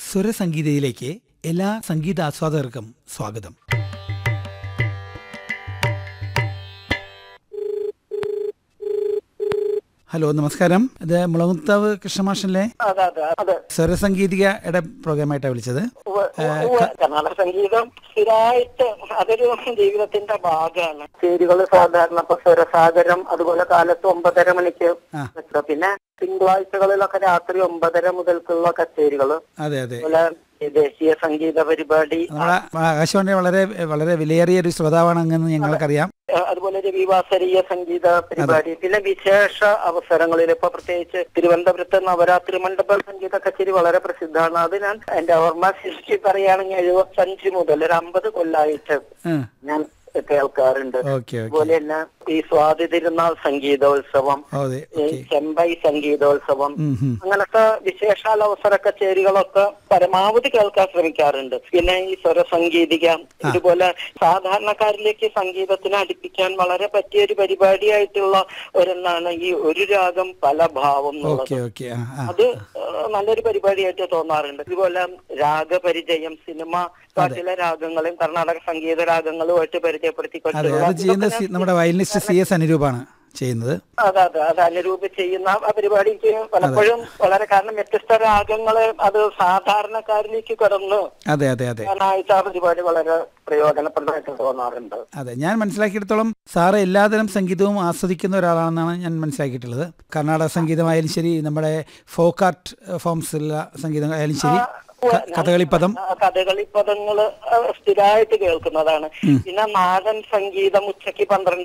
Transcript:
സ്വരസംഗീതയിലേക്ക് എല്ലാ സംഗീത ആസ്വാദകർക്കും സ്വാഗതം ഹലോ നമസ്കാരം ഇത് മുളമുത്താവ് കൃഷ്ണമാഷല്ലേ അതെ അതെ അതെ സ്വരസംഗീതികയുടെ പ്രോഗ്രാമായിട്ടാണ് വിളിച്ചത് ഉവ്വ് ഉവ്വ് കർണാടക സംഗീതം സ്ഥിരമായിട്ട് അതൊരു ജീവിതത്തിന്റെ ഭാഗമാണ് ചേരികൾ സാധാരണ ഇപ്പൊ സ്വരസാഗരം അതുപോലെ കാലത്ത് ഒമ്പതര മണിക്ക് ആ. വെക്കുക. പിന്നെ തിങ്കളാഴ്ചകളിലൊക്കെ രാത്രി ഒമ്പതര മുതൽക്കുള്ള കച്ചേരികൾ അതെ അതെ അതുപോലെ ഈ ദേശീയ സംഗീത പരിപാടി നമ്മളെ ആകാശവാണി വളരെ വളരെ വിലയേറിയ ഒരു ശ്രോതാവാണ് അങ്ങെന്ന് ഞങ്ങൾക്കറിയാം ആ, അതുപോലെ രവിവാസരീയ സംഗീത പരിപാടി പിന്നെ വിശേഷ അവസരങ്ങളിൽ ഇപ്പൊ പ്രത്യേകിച്ച് തിരുവനന്തപുരത്ത് നവരാത്രി മണ്ഡപ സംഗീത കച്ചേരി വളരെ പ്രസിദ്ധമാണ് അത് ഞാൻ എന്റെ ഓർമ്മ ശിഷ്ടി പറയുകയാണെങ്കിൽ എഴുപത്തഞ്ച് മുതൽ ഒരു അമ്പത് കൊല്ലായിട്ട് ഉം. ഞാൻ കേൾക്കാറുണ്ട് ഓക്കെ ഓക്കെ അതുപോലെ തന്നെ ഈ സ്വാതി തിരുനാൾ സംഗീതോത്സവം ഓ, അതെ ഈ ഓക്കെ ചെമ്പൈ സംഗീതോത്സവം ഉം, ഉം. അങ്ങനത്തെ വിശേഷാൽ അവസര കച്ചേരികളൊക്കെ പരമാവധി കേൾക്കാൻ ശ്രമിക്കാറുണ്ട് പിന്നെ ഈ സ്വരസംഗീതിക ഇതുപോലെ സാധാരണക്കാരിലേക്ക് സംഗീതത്തിനെ അടുപ്പിക്കാൻ വളരെ പറ്റിയ ഒരു പരിപാടിയായിട്ടുള്ള ഒരെണ്ണാണ് ഈ ഒരു രാഗം പല ഭാവം എന്നുള്ളത് ഓക്കെ ഓക്കെ ആ ആ അത് ഏഹ്, നല്ലൊരു പരിപാടിയായിട്ട് തോന്നാറുണ്ട് ഇതുപോലെ രാഗപരിചയം സിനിമ പാട്ടിലെ രാഗങ്ങളും കർണാടക സംഗീത രാഗങ്ങളുമായിട്ട് അതെ പരിചയപ്പെടുത്തിക്കൊണ്ടുള്ള അത് ചെയ്യുന്ന സി- നമ്മുടെ വയലിനിസ്റ്റ് സി എസ് അനുരൂപാണ് ചെയ്യുന്നത് അതെ അതെ അത് അനുരൂപ ചെയ്യുന്ന ആ പരിപാടിക്ക് പലപ്പോഴും വളരെ കാരണം വ്യത്യസ്ത രാഗങ്ങള് അത് സാധാരണക്കാരിലേക്ക് കടന്ന് അതെ അതെ അതെ ആയിട്ട് ആ പരിപാടി വളരെ പ്രയോജനപ്രദമായിട്ട് തോന്നാറുണ്ട് അതെ ഞാൻ മനസ്സിലാക്കിയിടത്തോളം സാറ് എല്ലാതരം സംഗീതവും ആസ്വദിക്കുന്ന ഒരാളാണെന്നാണ് ഞാൻ മനസ്സിലാക്കിയിട്ടുള്ളത് കർണാടക സംഗീതമായാലും ശരി നമ്മുടെ ഫോക്ക് ആർട്ട് ഫോംസിലുള്ള സംഗീതം ആയാലും ശരി ക- കഥകളിപ്പദം ആ കഥകളി പദങ്ങള് സ്ഥിരമായിട്ട് കേൾക്കുന്നതാണ് പിന്നെ നാടൻ സംഗീതം ഉച്ചയ്ക്ക് പന്ത്രണ്ട്